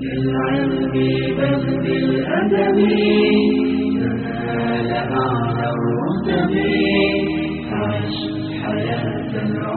بالعلم بل بالأدب تنال أعلى الرتب عش حياة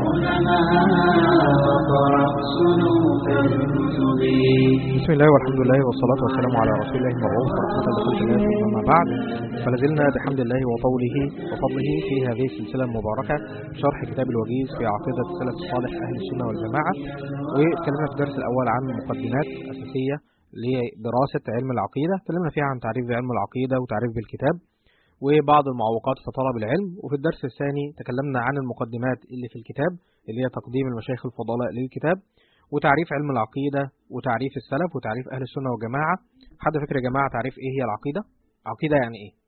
العلماء وقرأ صنوف الكتب بسم الله والحمد لله والصلاة والسلام على رسول الله المبعوث ورحمة لخلق الله أما بعد فلازلنا بحمد الله وطوله وفضله في هذه السلسلة المباركة شرح كتاب الوجيز في عقيدة السلف الصالح أهل السنة والجماعة واتكلمنا في الدرس الأول عن مقدمات أساسية لدراسة علم العقيدة اتكلمنا فيها عن تعريف بعلم العقيدة وتعريف بالكتاب وبعض المعوقات في طلب العلم وفي الدرس الثاني تكلمنا عن المقدمات اللي في الكتاب اللي هي تقديم المشايخ الفضلاء للكتاب وتعريف علم العقيدة وتعريف السلف وتعريف أهل السنة والجماعة حد فكر يا جماعة تعريف إيه هي العقيدة؟ عقيدة يعني إيه؟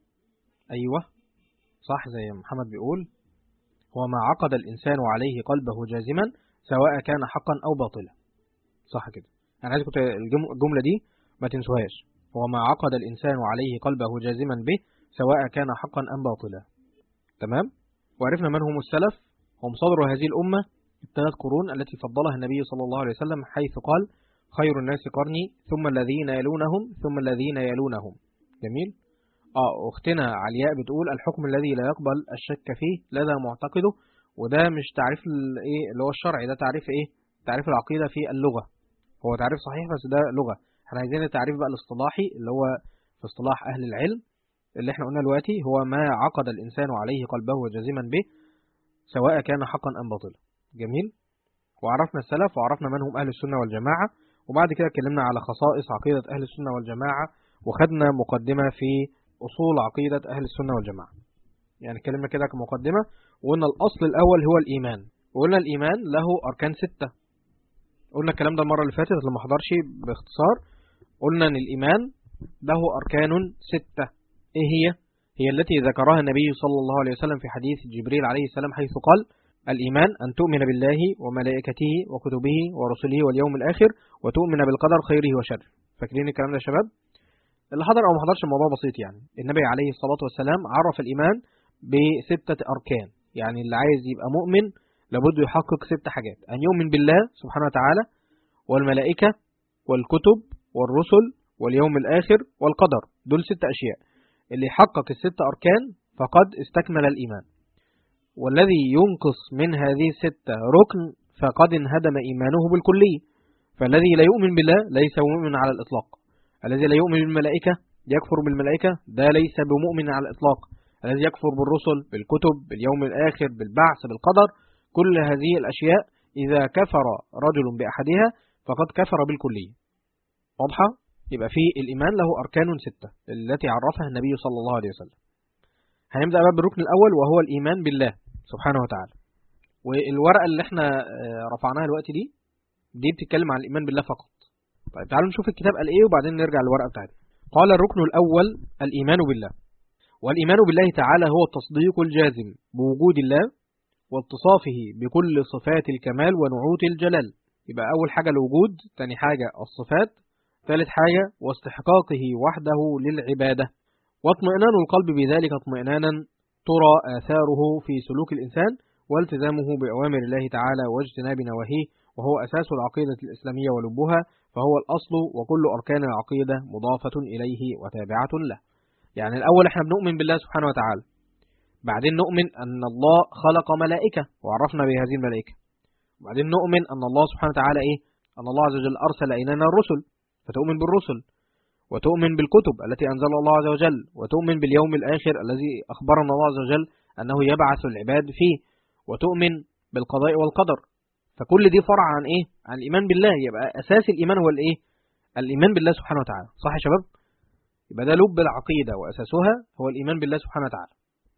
أيوة صح زي محمد بيقول هو ما عقد الإنسان عليه قلبه جازما سواء كان حقا أو باطلا صح كده أنا عايز كنت الجملة دي ما تنسوهاش هو ما عقد الإنسان عليه قلبه جازما به سواء كان حقا أم باطلا تمام وعرفنا من هم السلف هم صدر هذه الأمة الثلاث قرون التي فضلها النبي صلى الله عليه وسلم حيث قال خير الناس قرني ثم الذين يلونهم ثم الذين يلونهم جميل اه اختنا علياء بتقول الحكم الذي لا يقبل الشك فيه لدى معتقده وده مش تعريف الايه اللي هو الشرعي ده تعريف ايه تعريف العقيده في اللغه هو تعريف صحيح بس ده لغه احنا عايزين التعريف بقى الاصطلاحي اللي هو في اصطلاح اهل العلم اللي احنا قلنا دلوقتي هو ما عقد الانسان عليه قلبه جازما به سواء كان حقا ام باطلا جميل وعرفنا السلف وعرفنا من هم أهل السنة والجماعة وبعد كده اتكلمنا على خصائص عقيدة أهل السنة والجماعة وخدنا مقدمة في أصول عقيدة أهل السنة والجماعة يعني اتكلمنا كده كمقدمة وقلنا الأصل الأول هو الإيمان وقلنا الإيمان له أركان ستة قلنا الكلام ده المرة اللي فاتت اللي ما حضرش باختصار قلنا أن الإيمان له أركان ستة إيه هي؟ هي التي ذكرها النبي صلى الله عليه وسلم في حديث جبريل عليه السلام حيث قال الإيمان أن تؤمن بالله وملائكته وكتبه ورسله واليوم الآخر وتؤمن بالقدر خيره وشره فاكرين الكلام ده يا شباب اللي حضر أو ما حضرش الموضوع بسيط يعني النبي عليه الصلاة والسلام عرف الإيمان بستة أركان يعني اللي عايز يبقى مؤمن لابد يحقق ست حاجات أن يؤمن بالله سبحانه وتعالى والملائكة والكتب والرسل واليوم الآخر والقدر دول ست أشياء اللي يحقق الست أركان فقد استكمل الإيمان والذي ينقص من هذه الستة ركن فقد انهدم إيمانه بالكلية فالذي لا يؤمن بالله ليس مؤمن على الإطلاق الذي لا يؤمن بالملائكة يكفر بالملائكة ده ليس بمؤمن على الإطلاق الذي يكفر بالرسل بالكتب باليوم الآخر بالبعث بالقدر كل هذه الأشياء إذا كفر رجل بأحدها فقد كفر بالكلية واضحة؟ يبقى في الإيمان له أركان ستة التي عرفها النبي صلى الله عليه وسلم هنبدأ بقى بالركن الأول وهو الإيمان بالله سبحانه وتعالى والورقة اللي احنا رفعناها الوقت دي دي بتتكلم عن الإيمان بالله فقط طيب تعالوا نشوف الكتاب قال إيه وبعدين نرجع للورقة بتاعتنا قال الركن الأول الإيمان بالله والإيمان بالله تعالى هو التصديق الجازم بوجود الله واتصافه بكل صفات الكمال ونعوت الجلال يبقى أول حاجة الوجود ثاني حاجة الصفات ثالث حاجة واستحقاقه وحده للعبادة واطمئنان القلب بذلك اطمئنانا ترى آثاره في سلوك الإنسان والتزامه بأوامر الله تعالى واجتناب نواهيه وهو أساس العقيدة الإسلامية ولبها فهو الأصل وكل أركان العقيدة مضافة إليه وتابعة له يعني الأول احنا بنؤمن بالله سبحانه وتعالى بعدين نؤمن أن الله خلق ملائكة وعرفنا بهذه الملائكة وبعدين نؤمن أن الله سبحانه وتعالى إيه أن الله عز وجل أرسل إلينا الرسل فتؤمن بالرسل وتؤمن بالكتب التي أنزل الله عز وجل وتؤمن باليوم الآخر الذي أخبرنا الله عز وجل أنه يبعث العباد فيه وتؤمن بالقضاء والقدر فكل دي فرع عن إيه؟ عن الإيمان بالله يبقى أساس الإيمان هو الإيه؟ الإيمان بالله سبحانه وتعالى صح يا شباب؟ يبقى ده لب العقيدة وأساسها هو الإيمان بالله سبحانه وتعالى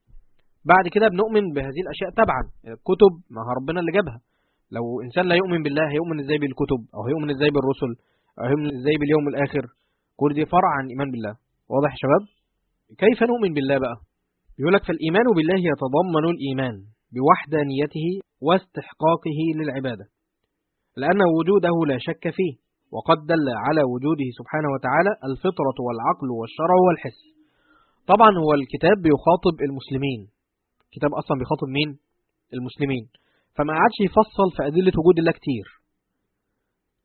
بعد كده بنؤمن بهذه الأشياء تبعا الكتب ما هو ربنا اللي جابها لو إنسان لا يؤمن بالله هيؤمن إزاي بالكتب أو هيؤمن إزاي بالرسل أو هيؤمن إزاي باليوم الآخر كل دي فرع عن الإيمان بالله واضح يا شباب كيف نؤمن بالله بقى يقول لك فالإيمان بالله يتضمن الإيمان بوحدانيته واستحقاقه للعبادة لأن وجوده لا شك فيه وقد دل على وجوده سبحانه وتعالى الفطرة والعقل والشرع والحس طبعا هو الكتاب بيخاطب المسلمين الكتاب أصلا بيخاطب مين المسلمين فما قعدش يفصل في أدلة وجود الله كتير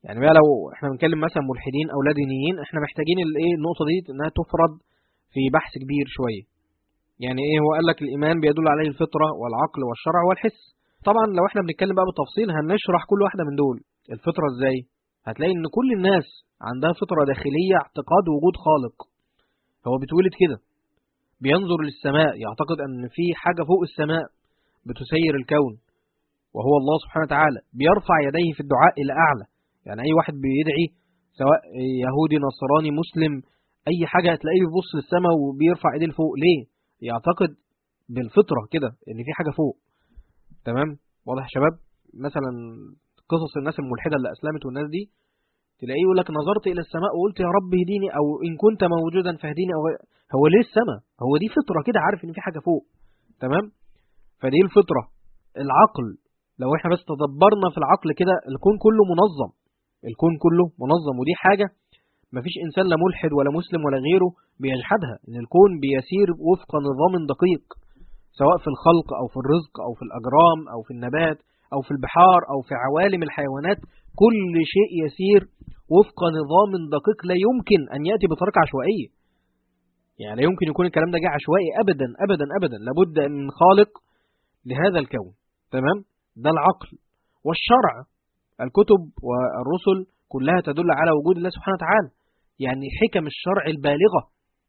يعني بقى لو احنا بنتكلم مثلا ملحدين او لا دينيين احنا محتاجين الايه النقطه دي انها تفرض في بحث كبير شويه يعني ايه هو قال لك الايمان بيدل عليه الفطره والعقل والشرع والحس طبعا لو احنا بنتكلم بقى بالتفصيل هنشرح كل واحده من دول الفطره ازاي هتلاقي ان كل الناس عندها فطره داخليه اعتقاد وجود خالق هو بيتولد كده بينظر للسماء يعتقد ان في حاجه فوق السماء بتسير الكون وهو الله سبحانه وتعالى بيرفع يديه في الدعاء الى اعلى يعني اي واحد بيدعي سواء يهودي نصراني مسلم اي حاجه هتلاقيه بيبص للسماء وبيرفع ايديه لفوق ليه يعتقد بالفطره كده ان في حاجه فوق تمام واضح يا شباب مثلا قصص الناس الملحده اللي اسلمت والناس دي تلاقيه يقول لك نظرت الى السماء وقلت يا رب اهديني او ان كنت موجودا فاهديني او هو ليه السماء هو دي فطره كده عارف ان في حاجه فوق تمام فدي الفطره العقل لو احنا بس تدبرنا في العقل كده الكون كله منظم الكون كله منظم ودي حاجه مفيش انسان لا ملحد ولا مسلم ولا غيره بيجحدها ان الكون بيسير وفق نظام دقيق سواء في الخلق او في الرزق او في الاجرام او في النبات او في البحار او في عوالم الحيوانات كل شيء يسير وفق نظام دقيق لا يمكن ان ياتي بطريقه عشوائيه يعني لا يمكن يكون الكلام ده جه عشوائي ابدا ابدا ابدا لابد من خالق لهذا الكون تمام ده العقل والشرع الكتب والرسل كلها تدل على وجود الله سبحانه وتعالى يعني حكم الشرع البالغة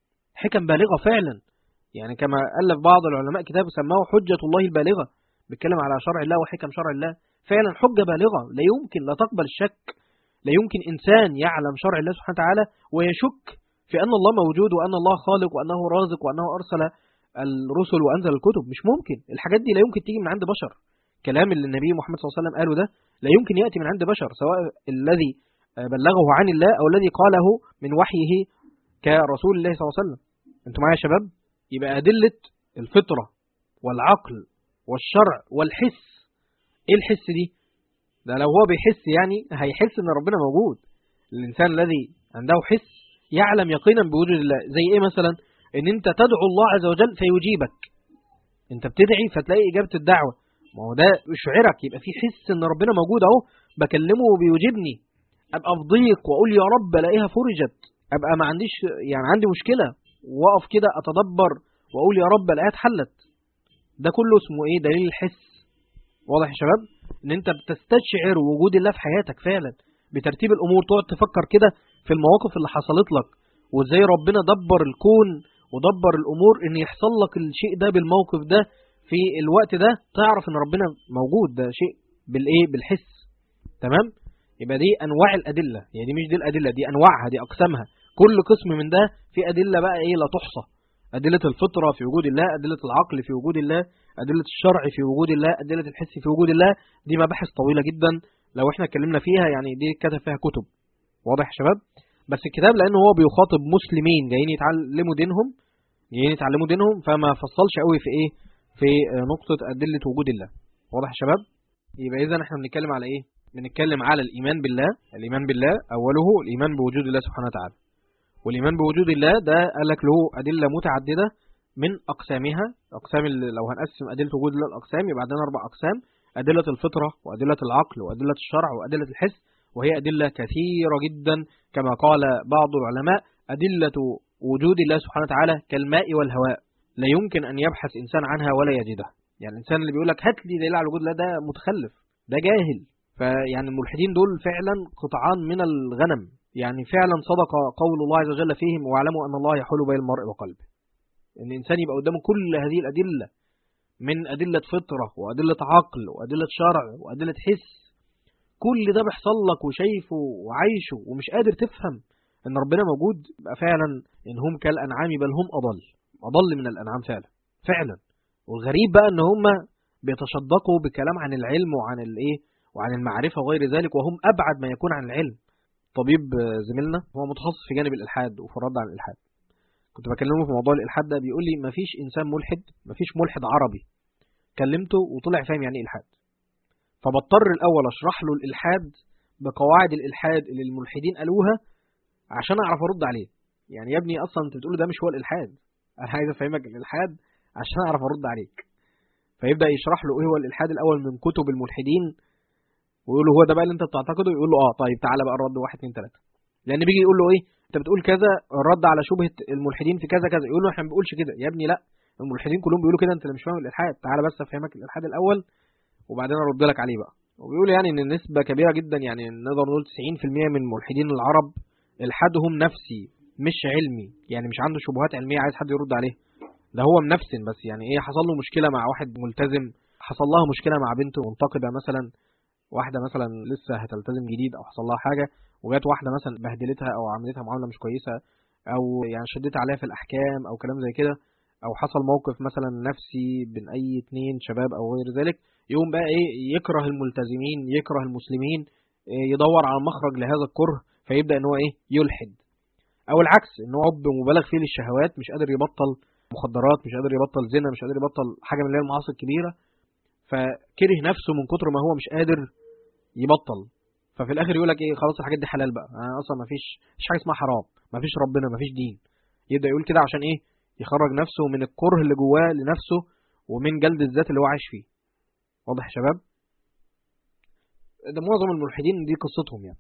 حكم بالغة فعلا يعني كما ألف بعض العلماء كتاب سماه حجة الله البالغة بيتكلم على شرع الله وحكم شرع الله فعلا حجة بالغة لا يمكن لا تقبل الشك لا يمكن إنسان يعلم شرع الله سبحانه وتعالى ويشك في أن الله موجود وأن الله خالق وأنه رازق وأنه أرسل الرسل وأنزل الكتب مش ممكن الحاجات دي لا يمكن تيجي من عند بشر كلام اللي النبي محمد صلى الله عليه وسلم قاله ده لا يمكن يأتي من عند بشر سواء الذي بلغه عن الله أو الذي قاله من وحيه كرسول الله صلى الله عليه وسلم انتوا معايا يا شباب يبقى أدلة الفطرة والعقل والشرع والحس ايه الحس دي ده لو هو بيحس يعني هيحس ان ربنا موجود الانسان الذي عنده حس يعلم يقينا بوجود الله زي ايه مثلا ان انت تدعو الله عز وجل فيجيبك انت بتدعي فتلاقي اجابه الدعوه ما هو ده يشعرك يبقى في حس ان ربنا موجود اهو بكلمه وبيجيبني ابقى في ضيق واقول يا رب الاقيها فرجت ابقى ما عنديش يعني عندي مشكله واقف كده اتدبر واقول يا رب الاقيها اتحلت ده كله اسمه ايه دليل الحس واضح يا شباب ان انت بتستشعر وجود الله في حياتك فعلا بترتيب الامور تقعد تفكر كده في المواقف اللي حصلت لك وازاي ربنا دبر الكون ودبر الامور ان يحصل لك الشيء ده بالموقف ده في الوقت ده تعرف ان ربنا موجود ده شيء بالايه بالحس تمام يبقى دي انواع الادله يعني دي مش دي الادله دي انواعها دي اقسامها كل قسم من ده في ادله بقى ايه لا تحصى أدلة الفطرة في وجود الله أدلة العقل في وجود الله أدلة الشرع في وجود الله أدلة الحس في وجود الله دي مباحث طويلة جدا لو احنا اتكلمنا فيها يعني دي كتب فيها كتب واضح يا شباب بس الكتاب لأنه هو بيخاطب مسلمين جايين يتعلموا دينهم جايين يتعلموا دينهم فما فصلش قوي في ايه في نقطة أدلة وجود الله واضح يا شباب يبقى إذا احنا بنتكلم على ايه بنتكلم على الإيمان بالله الإيمان بالله أوله الإيمان بوجود الله سبحانه وتعالى والإيمان بوجود الله ده قال لك له أدلة متعددة من أقسامها أقسام لو هنقسم أدلة وجود الله الأقسام يبقى عندنا أربع أقسام أدلة الفطرة وأدلة العقل وأدلة الشرع وأدلة الحس وهي أدلة كثيرة جدا كما قال بعض العلماء أدلة وجود الله سبحانه وتعالى كالماء والهواء لا يمكن أن يبحث إنسان عنها ولا يجدها يعني الإنسان اللي بيقول لك هات لي دليل على وجود الله ده متخلف ده جاهل فيعني الملحدين دول فعلا قطعان من الغنم يعني فعلا صدق قول الله عز وجل فيهم واعلموا أن الله يحول بين المرء وقلبه إن الإنسان يبقى قدامه كل هذه الأدلة من أدلة فطرة وأدلة عقل وأدلة شرع وأدلة حس كل ده بيحصل لك وشايفه وعايشه ومش قادر تفهم ان ربنا موجود يبقى فعلا ان هم كالانعام بل هم اضل اضل من الانعام فعلا فعلا والغريب بقى ان هم بيتشدقوا بكلام عن العلم وعن الايه وعن المعرفه وغير ذلك وهم ابعد ما يكون عن العلم طبيب زميلنا هو متخصص في جانب الالحاد وفي الرد على الالحاد كنت بكلمه في موضوع الالحاد ده بيقول لي مفيش انسان ملحد مفيش ملحد عربي كلمته وطلع فاهم يعني ايه الحاد فبضطر الاول اشرح له الالحاد بقواعد الالحاد اللي الملحدين قالوها عشان اعرف ارد عليه يعني يا ابني اصلا انت بتقول ده مش هو الالحاد انا عايز افهمك الالحاد عشان اعرف ارد عليك فيبدا يشرح له ايه هو الالحاد الاول من كتب الملحدين ويقول له هو ده بقى اللي انت بتعتقده يقول له اه طيب تعالى بقى الرد واحد اتنين تلاته لان بيجي يقول له ايه انت بتقول كذا الرد على شبهه الملحدين في كذا كذا يقول له احنا ما بنقولش كده يا ابني لا الملحدين كلهم بيقولوا كده انت اللي مش فاهم الالحاد تعالى بس افهمك الالحاد الاول وبعدين ارد لك عليه بقى وبيقول يعني ان النسبه كبيره جدا يعني نقدر نقول 90% من ملحدين العرب الحادهم نفسي مش علمي يعني مش عنده شبهات علميه عايز حد يرد عليه ده هو منفسن بس يعني ايه حصل له مشكله مع واحد ملتزم حصل لها مشكله مع بنت منتقبه مثلا واحده مثلا لسه هتلتزم جديد او حصل لها حاجه وجات واحده مثلا بهدلتها او عملتها معامله مش كويسه او يعني شدت عليها في الاحكام او كلام زي كده او حصل موقف مثلا نفسي بين اي اتنين شباب او غير ذلك يقوم بقى ايه يكره الملتزمين يكره المسلمين إيه يدور على مخرج لهذا الكره فيبدا ان هو ايه يلحد او العكس ان هو حب مبالغ فيه للشهوات مش قادر يبطل مخدرات مش قادر يبطل زنا مش قادر يبطل حاجه من اللي هي المعاصي الكبيره فكره نفسه من كتر ما هو مش قادر يبطل ففي الاخر يقول لك ايه خلاص الحاجات دي حلال بقى انا اصلا ما فيش مفيش حاجه اسمها حرام ما فيش ربنا ما فيش دين يبدا يقول كده عشان ايه يخرج نفسه من الكره اللي جواه لنفسه ومن جلد الذات اللي هو عايش فيه واضح يا شباب ده معظم الملحدين دي قصتهم يعني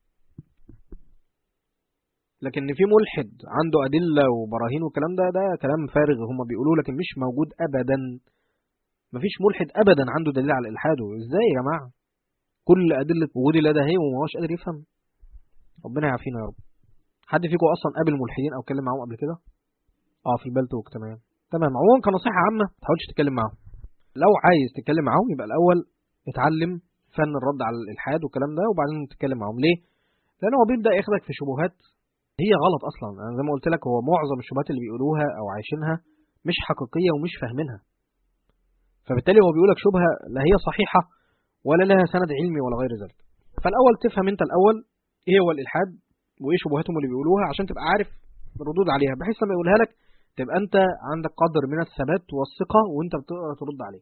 لكن في ملحد عنده أدلة وبراهين والكلام ده ده كلام فارغ هم بيقولوه لكن مش موجود أبدا مفيش ملحد أبدا عنده دليل على إلحاده إزاي يا جماعة كل أدلة وجود الله ده هي وما هوش قادر يفهم ربنا يعافينا يا رب حد فيكم أصلا قابل ملحدين أو اتكلم معاهم قبل كده اه في البلتوك تمام تمام عموما كنصيحة عامة ما تحاولش تتكلم معاهم لو عايز تتكلم معاهم يبقى الأول اتعلم فن الرد على الإلحاد والكلام ده وبعدين تتكلم معاهم ليه؟ لأن هو بيبدأ ياخدك في شبهات هي غلط أصلا أنا زي ما قلت لك هو معظم الشبهات اللي بيقولوها أو عايشينها مش حقيقية ومش فاهمينها فبالتالي هو بيقولك شبهة لا هي صحيحة ولا لها سند علمي ولا غير ذلك فالأول تفهم أنت الأول إيه هو الإلحاد وإيه شبهاتهم اللي بيقولوها عشان تبقى عارف الردود عليها بحيث لما يقولها لك تبقى أنت عندك قدر من الثبات والثقة وأنت بتقدر ترد عليه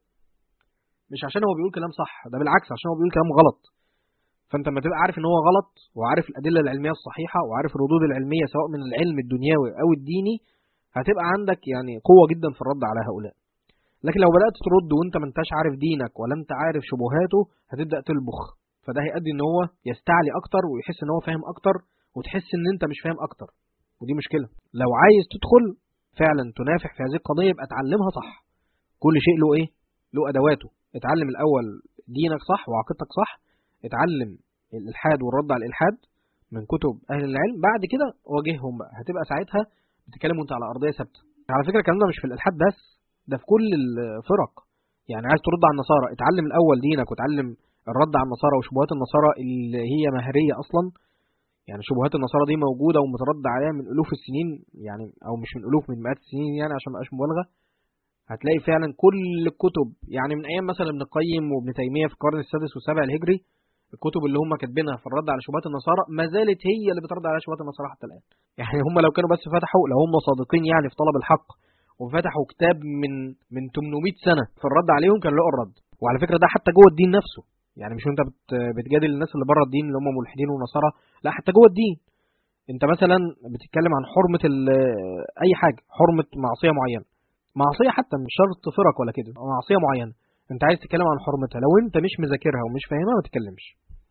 مش عشان هو بيقول كلام صح ده بالعكس عشان هو بيقول كلام غلط فانت لما تبقى عارف ان هو غلط وعارف الادله العلميه الصحيحه وعارف الردود العلميه سواء من العلم الدنيوي او الديني هتبقى عندك يعني قوه جدا في الرد على هؤلاء لكن لو بدات ترد وانت ما انتش عارف دينك ولا انت عارف شبهاته هتبدا تلبخ فده هيؤدي ان هو يستعلي اكتر ويحس ان هو فاهم اكتر وتحس ان انت مش فاهم اكتر ودي مشكله لو عايز تدخل فعلا تنافح في هذه القضيه يبقى اتعلمها صح كل شيء له ايه له ادواته اتعلم الاول دينك صح وعقيدتك صح اتعلم الالحاد والرد على الالحاد من كتب اهل العلم بعد كده واجههم بقى هتبقى ساعتها بتتكلم وانت على ارضيه ثابته على فكره الكلام ده مش في الالحاد بس ده في كل الفرق يعني عايز ترد على النصارى اتعلم الاول دينك وتعلم الرد على النصارى وشبهات النصارى اللي هي مهريه اصلا يعني شبهات النصارى دي موجوده ومترد عليها من الوف السنين يعني او مش من الوف من مئات السنين يعني عشان ما ابقاش مبالغه هتلاقي فعلا كل الكتب يعني من ايام مثلا ابن القيم وابن تيميه في القرن السادس والسابع الهجري الكتب اللي هم كاتبينها في الرد على شبهات النصارى ما زالت هي اللي بترد على شبهات النصارى حتى الان يعني هم لو كانوا بس فتحوا لو هم صادقين يعني في طلب الحق وفتحوا كتاب من من 800 سنه في الرد عليهم كانوا لقوا الرد وعلى فكره ده حتى جوه الدين نفسه يعني مش انت بت بتجادل الناس اللي بره الدين اللي هم ملحدين ونصارى لا حتى جوه الدين انت مثلا بتتكلم عن حرمه اي حاجه حرمه معصيه معينه معصيه حتى مش شرط فرق ولا كده معصيه معينه انت عايز تتكلم عن حرمتها لو انت مش مذاكرها ومش فاهمها ما تتكلمش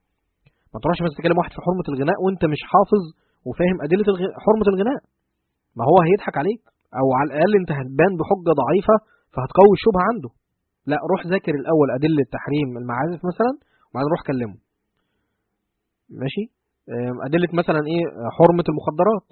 ما تروحش بس تكلم واحد في حرمه الغناء وانت مش حافظ وفاهم ادله الغ... حرمه الغناء ما هو هيضحك عليك او على الاقل انت هتبان بحجه ضعيفه فهتقوي الشبهه عنده لا روح ذاكر الاول ادله تحريم المعازف مثلا وبعدين روح كلمه ماشي ادله مثلا ايه حرمه المخدرات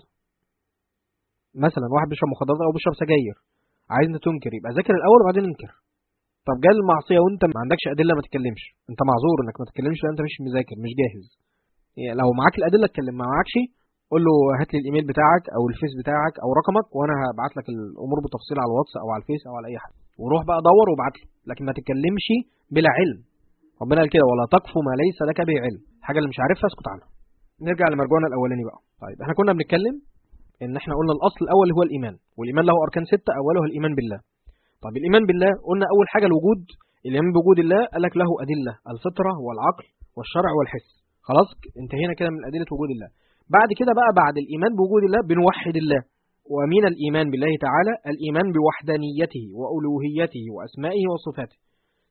مثلا واحد بيشرب مخدرات او بيشرب سجاير عايز انت تنكر يبقى ذاكر الاول وبعدين انكر طب جال المعصيه وانت ما عندكش ادله ما تتكلمش انت معذور انك ما تتكلمش لان انت مش مذاكر مش جاهز يعني لو معاك الادله اتكلم ما معاكش قول له هات لي الايميل بتاعك او الفيس بتاعك او رقمك وانا هبعت لك الامور بالتفصيل على الواتس او على الفيس او على اي حاجه وروح بقى دور وابعت له لكن ما تتكلمش بلا علم ربنا قال كده ولا تقف ما ليس لك به علم الحاجه اللي مش عارفها اسكت عنها نرجع لمرجوعنا الاولاني بقى طيب احنا كنا بنتكلم ان احنا قلنا الاصل الاول هو الايمان والايمان له اركان سته اولها الايمان بالله طب الايمان بالله قلنا اول حاجه الوجود الايمان بوجود الله قال لك له ادله الفطره والعقل والشرع والحس خلاص انتهينا كده من ادله وجود الله بعد كده بقى بعد الايمان بوجود الله بنوحد الله ومن الايمان بالله تعالى الايمان بوحدانيته والوهيته واسمائه وصفاته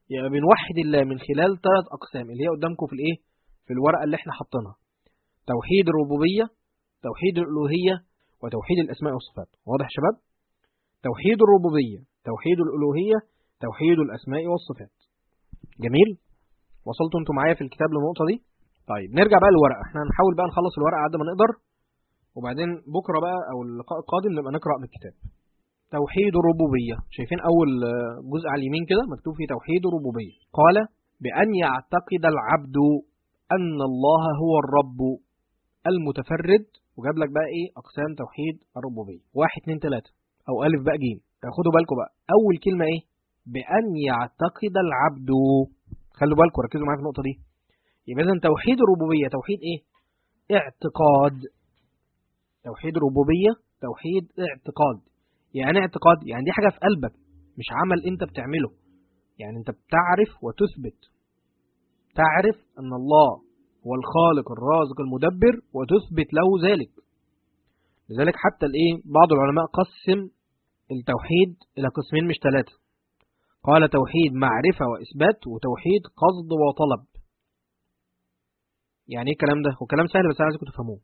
يبقى بنوحد الله من خلال ثلاث أقسام اللي هي قدامكم في الإيه في الورقة اللي احنا حاطينها توحيد الربوبية توحيد الألوهية وتوحيد الأسماء والصفات واضح يا شباب توحيد الربوبية توحيد الألوهية توحيد الأسماء والصفات جميل وصلتوا انتوا معايا في الكتاب للنقطة دي طيب نرجع بقى للورقة احنا هنحاول بقى نخلص الورقة قد ما نقدر وبعدين بكرة بقى أو اللقاء القادم نبقى نقرأ من الكتاب توحيد الربوبية شايفين أول جزء على اليمين كده مكتوب فيه توحيد الربوبية قال بأن يعتقد العبد أن الله هو الرب المتفرد وجاب لك بقى إيه أقسام توحيد الربوبية واحد اتنين تلاتة أو ألف بقى جيم خدوا بالكم بقى أول كلمة إيه بأن يعتقد العبد خلوا بالكم ركزوا معايا في النقطة دي يبقى إذا توحيد الربوبية توحيد إيه اعتقاد توحيد الربوبية توحيد اعتقاد يعني اعتقاد يعني دي حاجة في قلبك مش عمل انت بتعمله يعني انت بتعرف وتثبت تعرف ان الله هو الخالق الرازق المدبر وتثبت له ذلك لذلك حتى الايه بعض العلماء قسم التوحيد الى قسمين مش ثلاثة قال توحيد معرفة وإثبات وتوحيد قصد وطلب يعني ايه الكلام ده هو كلام سهل بس عايزكم تفهموه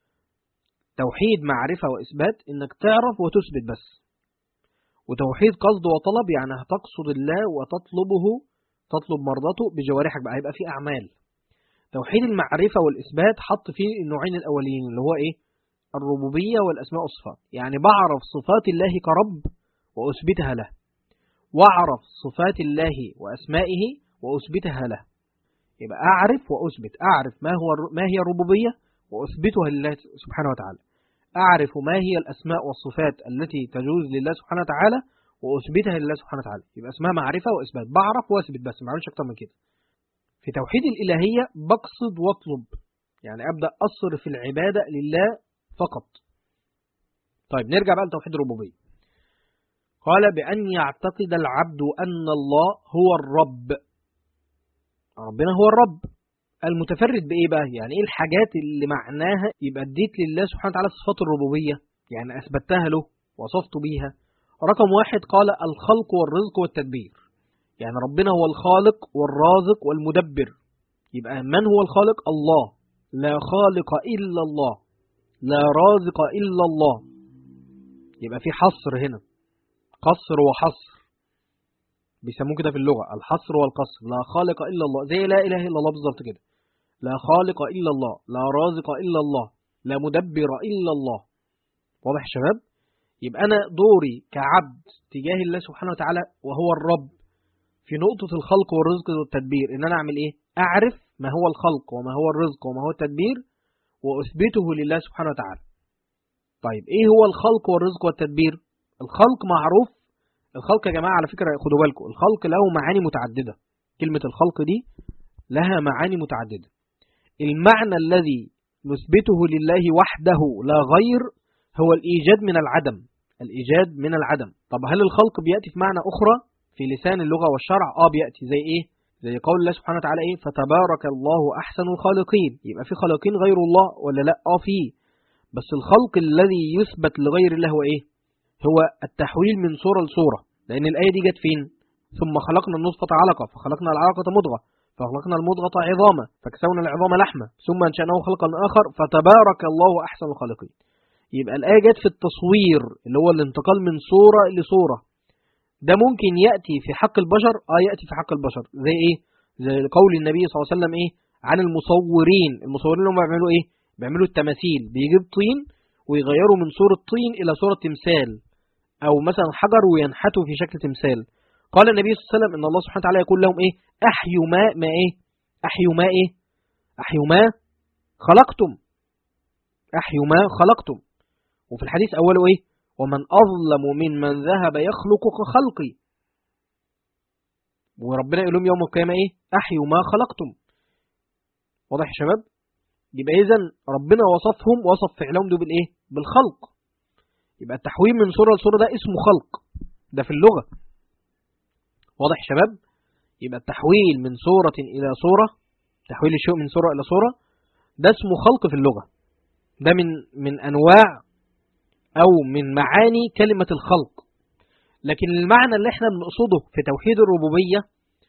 توحيد معرفة وإثبات إنك تعرف وتثبت بس وتوحيد قصد وطلب يعني هتقصد الله وتطلبه تطلب مرضاته بجوارحك بقى هيبقى فيه أعمال توحيد المعرفة والإثبات حط فيه النوعين الأولين اللي هو إيه الربوبية والأسماء والصفات يعني بعرف صفات الله كرب وأثبتها له واعرف صفات الله وأسمائه وأثبتها له يبقى أعرف وأثبت أعرف ما هو ما هي الربوبية وأثبتها لله سبحانه وتعالى أعرف ما هي الأسماء والصفات التي تجوز لله سبحانه وتعالى وأثبتها لله سبحانه وتعالى يبقى اسمها معرفة وإثبات بعرف وأثبت بس ما أعملش أكتر من كده في توحيد الإلهية بقصد واطلب يعني أبدأ أصرف العبادة لله فقط طيب نرجع بقى لتوحيد الربوبية قال بأن يعتقد العبد أن الله هو الرب ربنا هو الرب المتفرد بإيه بقى يعني إيه الحاجات اللي معناها يبقى اديت لله سبحانه وتعالى صفات الربوبية يعني أثبتها له وصفت بيها رقم واحد قال الخلق والرزق والتدبير يعني ربنا هو الخالق والرازق والمدبر يبقى من هو الخالق الله لا خالق إلا الله لا رازق إلا الله يبقى في حصر هنا قصر وحصر بيسموه كده في اللغة الحصر والقصر لا خالق إلا الله زي لا إله إلا الله بالظبط كده لا خالق إلا الله لا رازق إلا الله لا مدبر إلا الله واضح يا شباب يبقى أنا دوري كعبد تجاه الله سبحانه وتعالى وهو الرب في نقطة الخلق والرزق والتدبير إن أنا أعمل إيه أعرف ما هو الخلق وما هو الرزق وما هو التدبير وأثبته لله سبحانه وتعالى طيب إيه هو الخلق والرزق والتدبير الخلق معروف الخلق يا جماعة على فكرة خدوا بالكم الخلق له معاني متعددة كلمة الخلق دي لها معاني متعددة المعنى الذي نثبته لله وحده لا غير هو الإيجاد من العدم الإيجاد من العدم طب هل الخلق بيأتي في معنى أخرى في لسان اللغة والشرع آه بيأتي زي إيه زي قول الله سبحانه وتعالى إيه فتبارك الله أحسن الخالقين يبقى في خالقين غير الله ولا لا آه فيه بس الخلق الذي يثبت لغير الله هو إيه هو التحويل من صورة لصورة لأن الآية دي جت فين ثم خلقنا النطفة علقة فخلقنا العلقة مضغة فخلقنا المضغة عظاما فكسونا العظام لحمة ثم أنشأناه خلقا آخر فتبارك الله أحسن الخالقين يبقى الآية جت في التصوير اللي هو الانتقال من صورة لصورة ده ممكن يأتي في حق البشر آه يأتي في حق البشر زي إيه زي قول النبي صلى الله عليه وسلم إيه عن المصورين المصورين اللي هم بيعملوا إيه بيعملوا التماثيل بيجيب طين ويغيروا من صورة طين إلى صورة تمثال أو مثلا حجر وينحتوا في شكل تمثال قال النبي صلى الله عليه وسلم إن الله سبحانه وتعالى يقول لهم إيه أحيوا ما ما إيه أحيوا ما إيه أحيوا ما خلقتم أحيوا ما خلقتم وفي الحديث أوله إيه ومن أظلم ممن ذهب يخلق كخلقي وربنا يقول لهم يوم القيامة إيه أحيوا ما خلقتم واضح يا شباب يبقى إذا ربنا وصفهم وصف فعلهم دول بالإيه بالخلق يبقى التحويل من صورة لصورة ده اسمه خلق ده في اللغة واضح يا شباب يبقى التحويل من صورة إلى صورة تحويل الشيء من صورة إلى صورة ده اسمه خلق في اللغة ده من من أنواع أو من معاني كلمة الخلق لكن المعنى اللي احنا بنقصده في توحيد الربوبية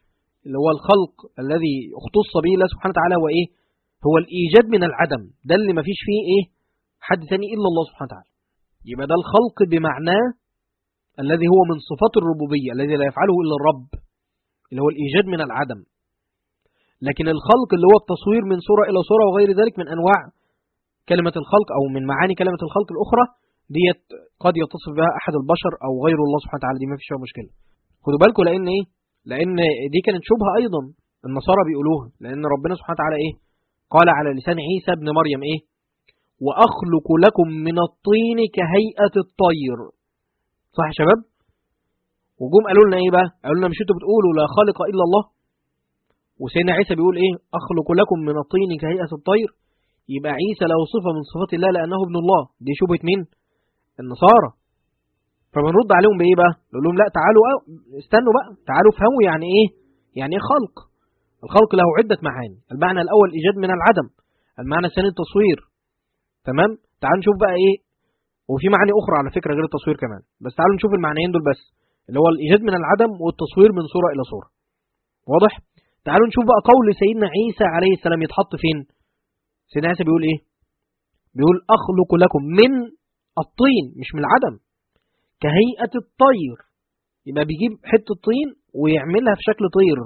اللي هو الخلق الذي اختص به الله سبحانه وتعالى هو ايه هو الايجاد من العدم ده اللي ما فيش فيه ايه حد تاني الا الله سبحانه وتعالى يبقى ده الخلق بمعناه الذي هو من صفات الربوبيه الذي لا يفعله الا الرب اللي هو الايجاد من العدم لكن الخلق اللي هو التصوير من صوره الى صوره وغير ذلك من انواع كلمه الخلق او من معاني كلمه الخلق الاخرى ديت قد يتصف بها احد البشر او غير الله سبحانه وتعالى دي ما فيش فيها مشكله خدوا بالكم لان ايه لان دي كانت شبهه ايضا النصارى بيقولوها لان ربنا سبحانه وتعالى ايه قال على لسان عيسى ابن مريم ايه واخلق لكم من الطين كهيئه الطير صح يا شباب وجم قالوا لنا ايه بقى قالوا لنا مش انتوا بتقولوا لا خالق الا الله وسيدنا عيسى بيقول ايه اخلق لكم من الطين كهيئه الطير يبقى عيسى له صفه من صفات الله لانه ابن الله دي شبهه مين النصارى فبنرد عليهم بايه بقى نقول لهم لا تعالوا أه استنوا بقى تعالوا افهموا يعني ايه يعني ايه خلق الخلق له عده معاني المعنى الاول ايجاد من العدم المعنى الثاني التصوير تمام تعالوا نشوف بقى ايه وفي معاني اخرى على فكره غير التصوير كمان بس تعالوا نشوف المعنيين دول بس اللي هو الايجاد من العدم والتصوير من صوره الى صوره واضح تعالوا نشوف بقى قول سيدنا عيسى عليه السلام يتحط فين سيدنا عيسى بيقول ايه بيقول اخلق لكم من الطين مش من العدم كهيئة الطير يبقى بيجيب حتة طين ويعملها في شكل طير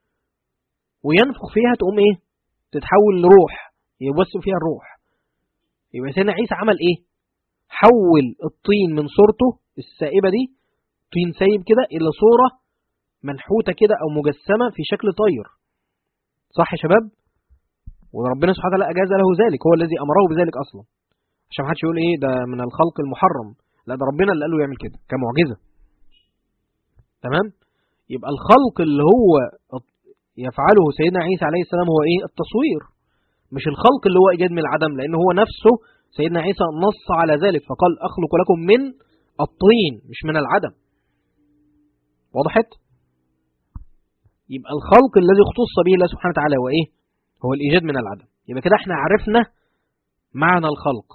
وينفخ فيها تقوم ايه تتحول لروح يبث فيها الروح يبقى سيدنا عيسى عمل ايه حول الطين من صورته السائبة دي طين سايب كده الى صورة منحوتة كده او مجسمة في شكل طير صح يا شباب وربنا سبحانه وتعالى اجاز له ذلك هو الذي امره بذلك اصلا عشان ما حدش يقول ايه ده من الخلق المحرم لا ده ربنا اللي قال له يعمل كده كمعجزه تمام يبقى الخلق اللي هو يفعله سيدنا عيسى عليه السلام هو ايه التصوير مش الخلق اللي هو ايجاد من العدم لان هو نفسه سيدنا عيسى نص على ذلك فقال اخلق لكم من الطين مش من العدم وضحت يبقى الخلق الذي اختص به الله سبحانه وتعالى هو ايه هو الايجاد من العدم يبقى كده احنا عرفنا معنى الخلق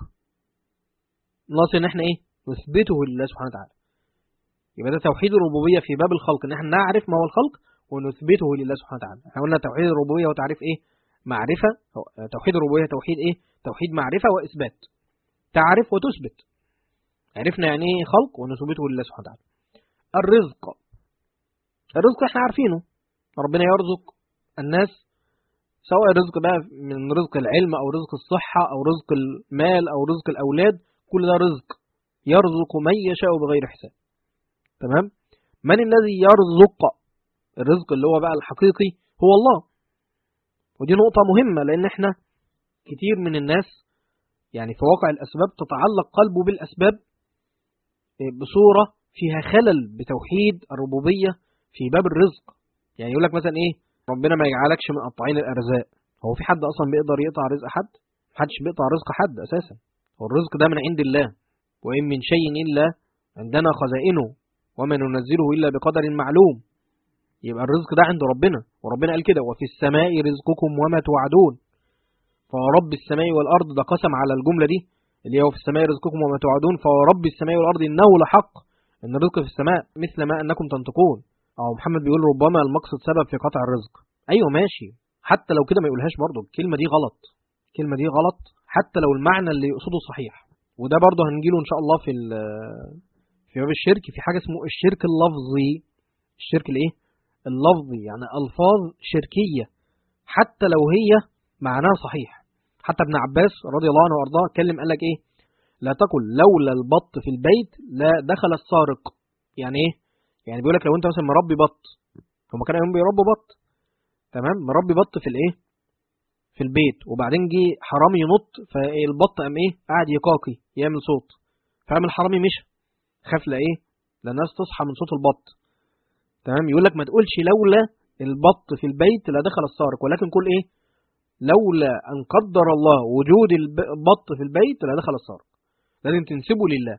ناقص ان احنا ايه نثبته لله سبحانه وتعالى يبقى ده توحيد الربوبيه في باب الخلق ان احنا نعرف ما هو الخلق ونثبته لله سبحانه وتعالى احنا قلنا توحيد الربوبيه وتعريف ايه معرفه توحيد الربوبيه توحيد ايه توحيد معرفه واثبات تعرف وتثبت عرفنا يعني ايه خلق ونثبته لله سبحانه وتعالى الرزق الرزق احنا عارفينه ربنا يرزق الناس سواء رزق بقى من رزق العلم او رزق الصحة او رزق المال او رزق الاولاد كل ده رزق يرزق من يشاء بغير حساب تمام من الذي يرزق الرزق اللي هو بقى الحقيقي هو الله ودي نقطة مهمة لان احنا كتير من الناس يعني في واقع الاسباب تتعلق قلبه بالاسباب بصورة فيها خلل بتوحيد الربوبية في باب الرزق يعني يقول لك مثلا ايه ربنا ما يجعلكش من قطاعين الارزاق هو في حد اصلا بيقدر يقطع رزق حد محدش بيقطع رزق حد اساسا هو الرزق ده من عند الله وان من شيء الا عندنا خزائنه وما ننزله الا بقدر معلوم يبقى الرزق ده عند ربنا وربنا قال كده وفي السماء رزقكم وما توعدون فرب السماء والارض ده قسم على الجمله دي اللي هو في السماء رزقكم وما توعدون فرب السماء والارض انه لحق ان الرزق في السماء مثل ما انكم تنطقون أو محمد بيقول ربما المقصد سبب في قطع الرزق أيوة ماشي حتى لو كده ما يقولهاش برضه الكلمة دي غلط الكلمة دي غلط حتى لو المعنى اللي يقصده صحيح وده برضه هنجيله إن شاء الله في في باب الشرك في حاجة اسمه الشرك اللفظي الشرك الإيه؟ اللفظي يعني ألفاظ شركية حتى لو هي معناها صحيح حتى ابن عباس رضي الله عنه وأرضاه اتكلم قال لك إيه؟ لا تقل لولا البط في البيت لا دخل السارق يعني إيه؟ يعني بيقول لك لو انت مثلا مربي بط هم كانوا يوم بيربوا بط تمام مربي بط في الايه في البيت وبعدين جه حرامي ينط فالبط قام ايه قاعد يقاقي يعمل صوت فقام الحرامي مشى خاف لا ايه لا الناس تصحى من صوت البط تمام يقول لك ما تقولش لولا البط في البيت لا دخل السارق ولكن قول ايه لولا ان قدر الله وجود البط في البيت لا دخل السارق لازم تنسبه لله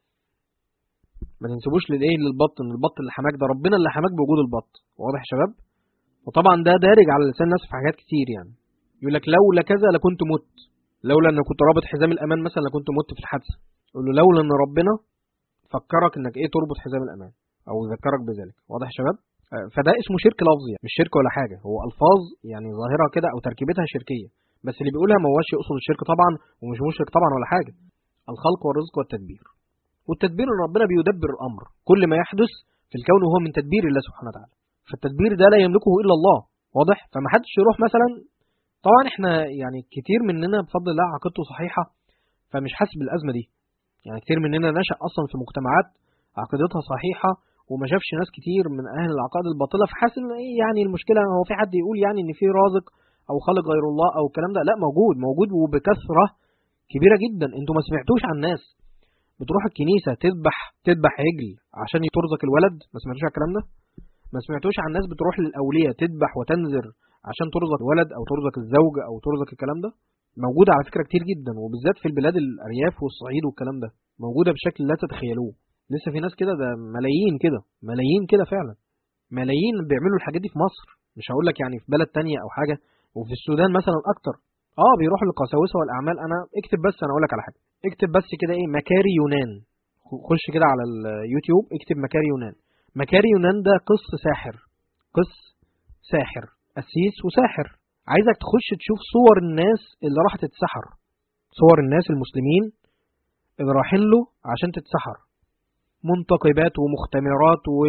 ما تنسبوش للايه للبط ان البط اللي حماك ده ربنا اللي حماك بوجود البط واضح يا شباب وطبعا ده دارج على لسان الناس في حاجات كتير يعني يقول لك لولا كذا لكنت مت لولا ان كنت رابط حزام الامان مثلا لكنت مت في الحادثه يقول له لولا ان ربنا فكرك انك ايه تربط حزام الامان او ذكرك بذلك واضح يا شباب آه، فده اسمه شرك لفظي مش شرك ولا حاجه هو الفاظ يعني ظاهره كده او تركيبتها شركيه بس اللي بيقولها ما هوش يقصد الشرك طبعا ومش مشرك طبعا ولا حاجه الخلق والرزق والتدبير والتدبير ان ربنا بيدبر الامر كل ما يحدث في الكون هو من تدبير الله سبحانه وتعالى فالتدبير ده لا يملكه الا الله واضح فما حدش يروح مثلا طبعا احنا يعني كتير مننا بفضل الله عقيدته صحيحه فمش حاسس بالازمه دي يعني كتير مننا نشأ اصلا في مجتمعات عقيدتها صحيحه وما شافش ناس كتير من اهل العقائد الباطله فحاسس ان ايه يعني المشكله هو في حد يقول يعني ان في رازق او خالق غير الله او الكلام ده لا موجود موجود وبكثره كبيره جدا انتوا ما سمعتوش عن ناس بتروح الكنيسه تذبح تذبح عجل عشان ترزق الولد ما سمعتوش على الكلام ده ما سمعتوش عن ناس بتروح للاولياء تذبح وتنذر عشان ترزق ولد او ترزق الزوج او ترزق الكلام ده موجوده على فكره كتير جدا وبالذات في البلاد الارياف والصعيد والكلام ده موجوده بشكل لا تتخيلوه لسه في ناس كده ده ملايين كده ملايين كده فعلا ملايين بيعملوا الحاجات دي في مصر مش هقول لك يعني في بلد تانية او حاجه وفي السودان مثلا اكتر اه بيروحوا للقساوسه والاعمال انا اكتب بس انا اقول لك على حاجه اكتب بس كده ايه مكاري يونان خش كده على اليوتيوب اكتب مكاري يونان مكاري يونان ده قس ساحر قس ساحر قسيس وساحر عايزك تخش تشوف صور الناس اللي راحت تتسحر صور الناس المسلمين اللي رايحين له عشان تتسحر منتقبات ومختمرات و...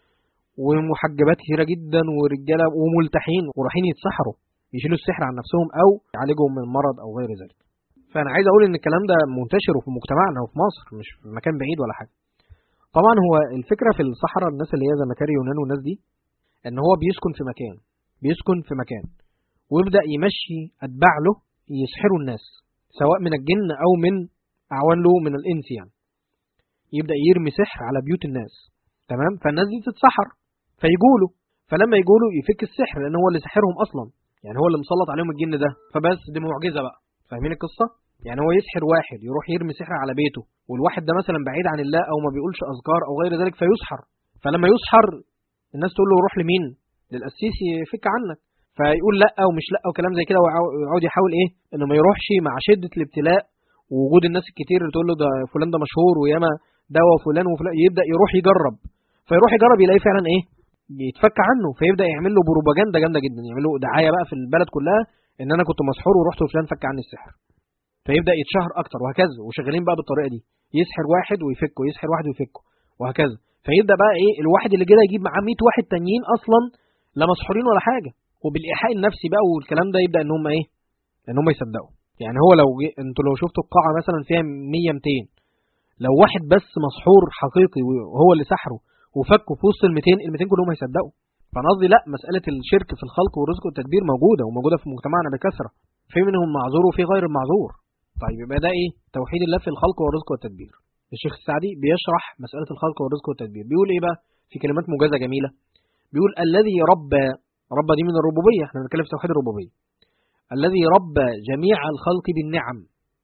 ومحجبات كثيره جدا ورجاله وملتحين ورايحين يتسحروا يشيلوا السحر عن نفسهم او يعالجهم من مرض او غير ذلك فانا عايز اقول ان الكلام ده منتشر في مجتمعنا وفي مصر مش في مكان بعيد ولا حاجه طبعا هو الفكره في الصحراء الناس اللي هي زي مكاري يونان والناس دي ان هو بيسكن في مكان بيسكن في مكان ويبدا يمشي اتباع له يسحروا الناس سواء من الجن او من اعوان له من الانس يعني يبدا يرمي سحر على بيوت الناس تمام فالناس دي تتسحر فيجوا له فلما يجوا له يفك السحر لان هو اللي سحرهم اصلا يعني هو اللي مسلط عليهم الجن ده فبس دي معجزه بقى فاهمين القصه يعني هو يسحر واحد يروح يرمي سحر على بيته والواحد ده مثلا بعيد عن الله او ما بيقولش اذكار او غير ذلك فيسحر فلما يسحر الناس تقول له روح لمين للقسيس يفك عنك فيقول لا ومش لا وكلام زي كده ويقعد يحاول ايه انه ما يروحش مع شده الابتلاء ووجود الناس الكتير اللي تقول له ده فلان ده مشهور وياما دواء فلان وفلان يبدا يروح يجرب فيروح يجرب يلاقي فعلا ايه بيتفك عنه فيبدا يعمل له بروباجندا جامده جدا يعمل له دعايه بقى في البلد كلها ان انا كنت مسحور ورحت وفلان فك عني السحر فيبدا يتشهر اكتر وهكذا وشغالين بقى بالطريقه دي يسحر واحد ويفكه يسحر واحد ويفكه وهكذا فيبدا بقى ايه الواحد اللي كده يجيب معاه 100 واحد تانيين اصلا لا مسحورين ولا حاجه وبالايحاء النفسي بقى والكلام ده يبدا ان هم ايه ان هم يصدقوا يعني هو لو جي... انتوا لو شفتوا القاعه مثلا فيها 100 200 لو واحد بس مسحور حقيقي وهو اللي سحره وفكه في وسط ال 200 ال 200 كلهم هيصدقوا فانا قصدي لا مساله الشرك في الخلق والرزق والتدبير موجوده وموجوده في مجتمعنا بكثره في منهم معذور وفي غير المعذور طيب يبقى ده ايه توحيد الله في الخلق والرزق والتدبير الشيخ السعدي بيشرح مساله الخلق والرزق والتدبير بيقول ايه بقى في كلمات موجزه جميله بيقول الذي ربى ربى دي من الربوبيه احنا بنتكلم في توحيد الربوبيه الذي ربى جميع الخلق بالنعم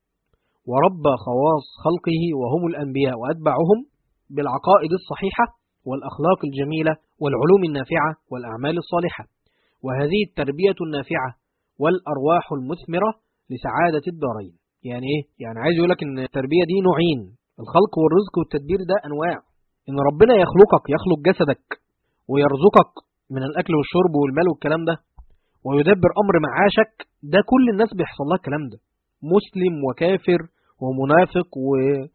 وربى خواص خلقه وهم الانبياء واتباعهم بالعقائد الصحيحه والاخلاق الجميله والعلوم النافعه والاعمال الصالحه وهذه التربيه النافعه والارواح المثمره لسعاده الدارين يعني ايه يعني عايز يقول لك ان التربيه دي نوعين الخلق والرزق والتدبير ده انواع ان ربنا يخلقك يخلق جسدك ويرزقك من الاكل والشرب والمال والكلام ده ويدبر امر معاشك ده كل الناس بيحصل لها الكلام ده مسلم وكافر ومنافق و...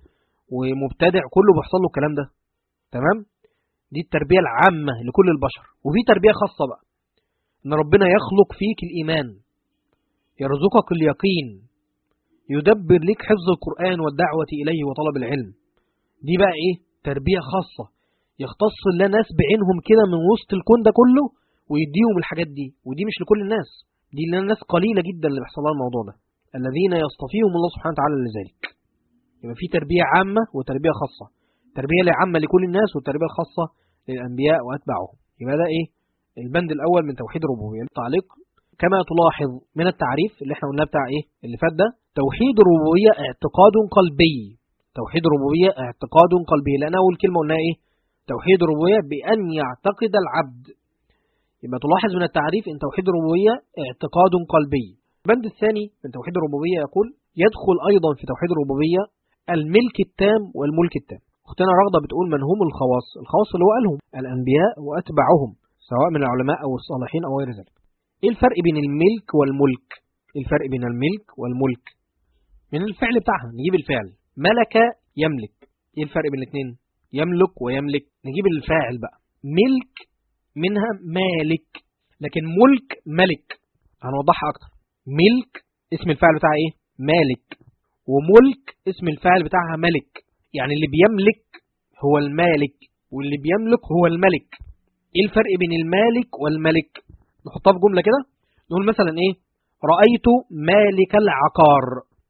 ومبتدع كله بيحصل له الكلام ده تمام دي التربيه العامه لكل البشر وفي تربيه خاصه بقى ان ربنا يخلق فيك الايمان يرزقك اليقين يدبر لك حفظ القران والدعوه اليه وطلب العلم دي بقى ايه تربيه خاصه يختص الله ناس بعينهم كده من وسط الكون ده كله ويديهم الحاجات دي ودي مش لكل الناس دي لناس قليلة جدا اللي بيحصل لها الموضوع ده الذين يصطفيهم الله سبحانه وتعالى لذلك يبقى في تربية عامة وتربية خاصة التربية عامة لكل الناس والتربية الخاصة للأنبياء وأتباعهم يبقى ده إيه البند الأول من توحيد الربوبية التعليق كما تلاحظ من التعريف اللي احنا قلناه بتاع ايه اللي فات ده توحيد الربوبية اعتقاد قلبي توحيد الربوبية اعتقاد قلبي لأن أول كلمة قلناها ايه توحيد الربوبية بأن يعتقد العبد يبقى تلاحظ من التعريف ان توحيد الربوبيه اعتقاد قلبي. البند الثاني من توحيد الربوبيه يقول يدخل ايضا في توحيد الربوبيه الملك التام والملك التام. اختنا رغده بتقول من هم الخواص؟ الخواص اللي هو قالهم الانبياء واتباعهم سواء من العلماء أو الصالحين أو غير ذلك إيه الفرق بين الملك والملك إيه الفرق بين الملك والملك من الفعل بتاعها نجيب الفعل ملك يملك إيه الفرق بين الاثنين يملك ويملك نجيب الفاعل بقى ملك منها مالك لكن ملك ملك هنوضحها أكتر ملك اسم الفعل بتاعها إيه مالك وملك اسم الفعل بتاعها ملك يعني اللي بيملك هو المالك واللي بيملك هو الملك ايه الفرق بين المالك والملك نحطها في جملة كده نقول مثلا ايه رأيت مالك العقار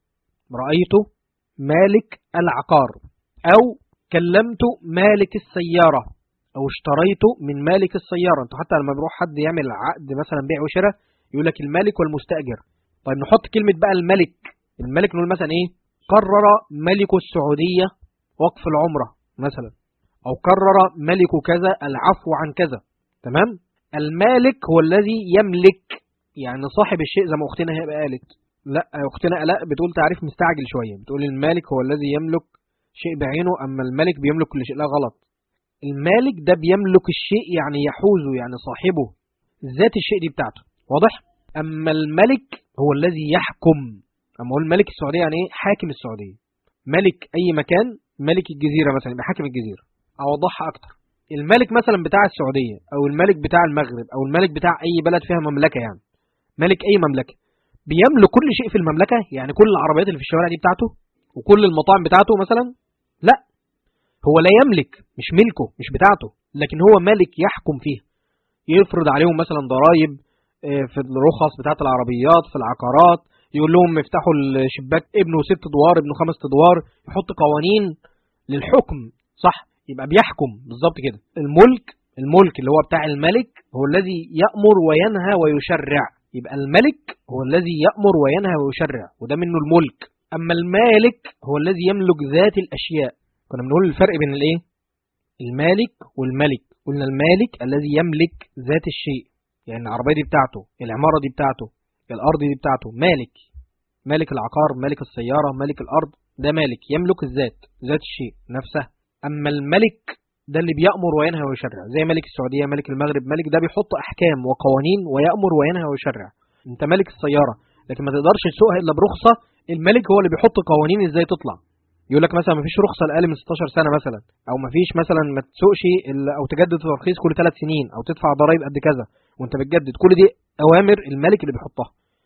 رأيت مالك العقار او كلمت مالك السيارة او اشتريت من مالك السيارة انتوا حتى لما بيروح حد يعمل عقد مثلا بيع وشراء يقول لك المالك والمستأجر طيب نحط كلمة بقى الملك الملك نقول مثلا ايه قرر ملك السعودية وقف العمرة مثلا أو قرر ملك كذا العفو عن كذا تمام المالك هو الذي يملك يعني صاحب الشيء زي ما أختنا هي قالت لا أختنا لا بتقول تعريف مستعجل شوية بتقول المالك هو الذي يملك شيء بعينه أما الملك بيملك كل شيء لا غلط المالك ده بيملك الشيء يعني يحوزه يعني صاحبه ذات الشيء دي بتاعته واضح أما الملك هو الذي يحكم أما هو الملك السعودية يعني إيه حاكم السعودية ملك أي مكان ملك الجزيرة مثلا يبقى حاكم الجزيرة أوضحها أكتر الملك مثلا بتاع السعودية أو الملك بتاع المغرب أو الملك بتاع أي بلد فيها مملكة يعني ملك أي مملكة بيملك كل شيء في المملكة يعني كل العربيات اللي في الشوارع دي بتاعته وكل المطاعم بتاعته مثلا لا هو لا يملك مش ملكه مش بتاعته لكن هو ملك يحكم فيها يفرض عليهم مثلا ضرائب في الرخص بتاعت العربيات في العقارات يقول لهم افتحوا الشباك ابنه ست ادوار ابنه خمس ادوار يحط قوانين للحكم صح يبقى بيحكم بالظبط كده الملك الملك اللي هو بتاع الملك هو الذي يأمر وينهى ويشرع يبقى الملك هو الذي يأمر وينهى ويشرع وده منه الملك أما المالك هو الذي يملك ذات الأشياء كنا بنقول الفرق بين الايه المالك والملك قلنا المالك الذي يملك ذات الشيء يعني العربية دي بتاعته العمارة دي بتاعته الأرض دي بتاعته مالك مالك العقار مالك السيارة مالك الأرض ده مالك يملك الذات ذات الشيء نفسها أما الملك ده اللي بيأمر وينهى ويشرع زي ملك السعودية ملك المغرب ملك ده بيحط أحكام وقوانين ويأمر وينهى ويشرع أنت ملك السيارة لكن ما تقدرش تسوقها إلا برخصة الملك هو اللي بيحط قوانين إزاي تطلع يقول لك مثلا ما فيش رخصة لأقل من 16 سنة مثلا أو ما فيش مثلا ما تسوقش أو تجدد ترخيص كل ثلاث سنين أو تدفع ضرائب قد كذا وأنت بتجدد كل دي أوامر الملك اللي بيحطها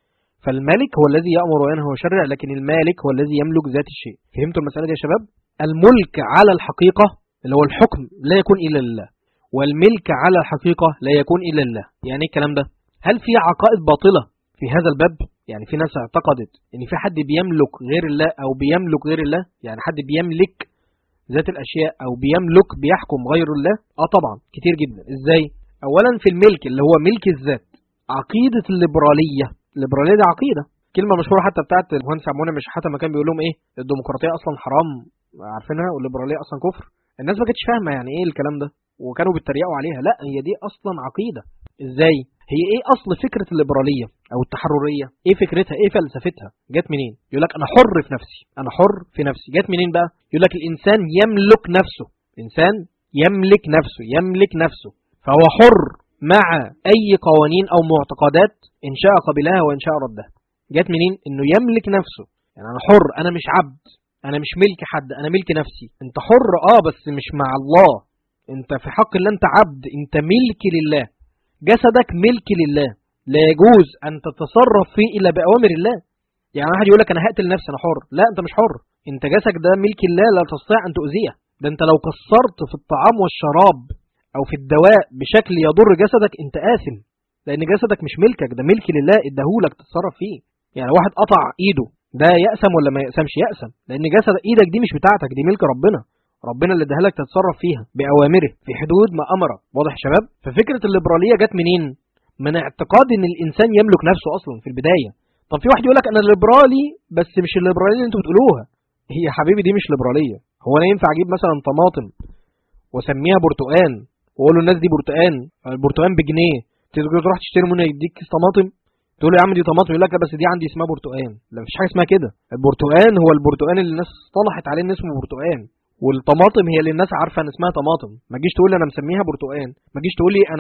فالملك هو الذي يأمر وينهى ويشرع لكن المالك هو الذي يملك ذات الشيء فهمتوا المسألة دي يا شباب الملك على الحقيقة اللي هو الحكم لا يكون إلا لله والملك على الحقيقة لا يكون إلا لله يعني ايه الكلام ده هل في عقائد باطلة في هذا الباب يعني في ناس اعتقدت ان في حد بيملك غير الله او بيملك غير الله يعني حد بيملك ذات الاشياء او بيملك بيحكم غير الله اه طبعا كتير جدا ازاي اولا في الملك اللي هو ملك الذات عقيدة الليبرالية الليبرالية دي عقيدة كلمة مشهورة حتى بتاعت المهندس عمونه مش حتى ما كان بيقول لهم ايه الديمقراطية اصلا حرام عارفينها والليبرالية اصلا كفر الناس ما كانتش فاهمة يعني ايه الكلام ده وكانوا بيتريقوا عليها لا هي دي اصلا عقيدة ازاي هي ايه اصل فكرة الليبرالية او التحررية ايه فكرتها ايه فلسفتها جت منين يقول لك انا حر في نفسي انا حر في نفسي جت منين بقى يقول لك الانسان يملك نفسه الانسان يملك نفسه يملك نفسه فهو حر مع اي قوانين او معتقدات ان شاء قبلها وان شاء ردها جت منين انه يملك نفسه يعني انا حر انا مش عبد انا مش ملك حد انا ملك نفسي انت حر اه بس مش مع الله انت في حق الله انت عبد انت ملك لله جسدك ملك لله لا يجوز أن تتصرف فيه إلا بأوامر الله يعني واحد يقول لك أنا هقتل نفسي أنا حر لا أنت مش حر أنت جسدك ده ملك الله لا تستطيع أن تؤذيه ده أنت لو قصرت في الطعام والشراب أو في الدواء بشكل يضر جسدك أنت آثم لأن جسدك مش ملكك ده ملك لله اداهولك تتصرف فيه يعني واحد قطع إيده ده يأسم ولا ما يأسمش يأسم لأن جسد إيدك دي مش بتاعتك دي ملك ربنا ربنا اللي اداها لك تتصرف فيها بأوامره في حدود ما أمرك واضح يا شباب ففكرة الليبرالية جت منين من اعتقاد ان الانسان يملك نفسه اصلا في البدايه طب في واحد يقول لك انا ليبرالي بس مش الليبراليه اللي انتوا بتقولوها هي يا حبيبي دي مش ليبراليه هو انا ينفع اجيب مثلا طماطم واسميها برتقان واقول له الناس دي برتقان البرتقان بجنيه تيجي تروح تشتري منه يديك كيس طماطم تقول له يا عم دي طماطم يقول لك لا بس دي عندي اسمها برتقان لا مفيش حاجه اسمها كده البرتقان هو البرتقان اللي الناس اصطلحت عليه ان اسمه برتقان والطماطم هي اللي الناس عارفه ان اسمها طماطم ما تجيش تقول لي انا مسميها برتقان ما تجيش تقول لي انا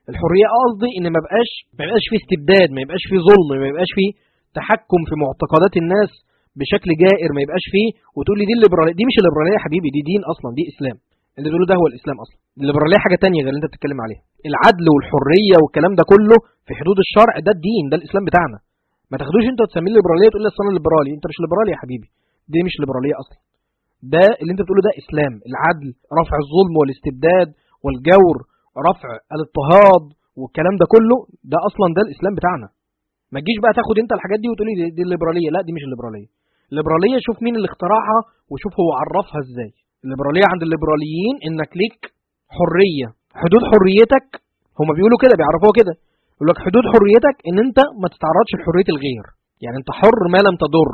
الحريه قصدي ان ما بقاش ما يبقاش فيه استبداد ما يبقاش فيه ظلم ما يبقاش فيه تحكم في معتقدات الناس بشكل جائر ما يبقاش فيه وتقول لي دي الليبراليه دي مش الليبراليه يا حبيبي دي دين اصلا دي اسلام اللي بتقوله ده هو الاسلام اصلا الليبراليه حاجه تانية غير اللي انت بتتكلم عليها العدل والحريه والكلام ده كله في حدود الشرع ده الدين ده الاسلام بتاعنا ما تاخدوش انت تسميه الليبراليه تقول لي اصل انا ليبرالي انت مش ليبرالي يا حبيبي دي مش ليبراليه اصلا ده اللي انت بتقوله ده اسلام العدل رفع الظلم والاستبداد والجور رفع الاضطهاد والكلام ده كله ده اصلا ده الاسلام بتاعنا ما تجيش بقى تاخد انت الحاجات دي وتقولي دي, دي الليبراليه لا دي مش الليبراليه الليبراليه شوف مين اللي اخترعها وشوف هو عرفها ازاي الليبراليه عند الليبراليين انك ليك حريه حدود حريتك هما بيقولوا كده بيعرفوها كده يقول لك حدود حريتك ان انت ما تتعرضش لحريه الغير يعني انت حر ما لم تضر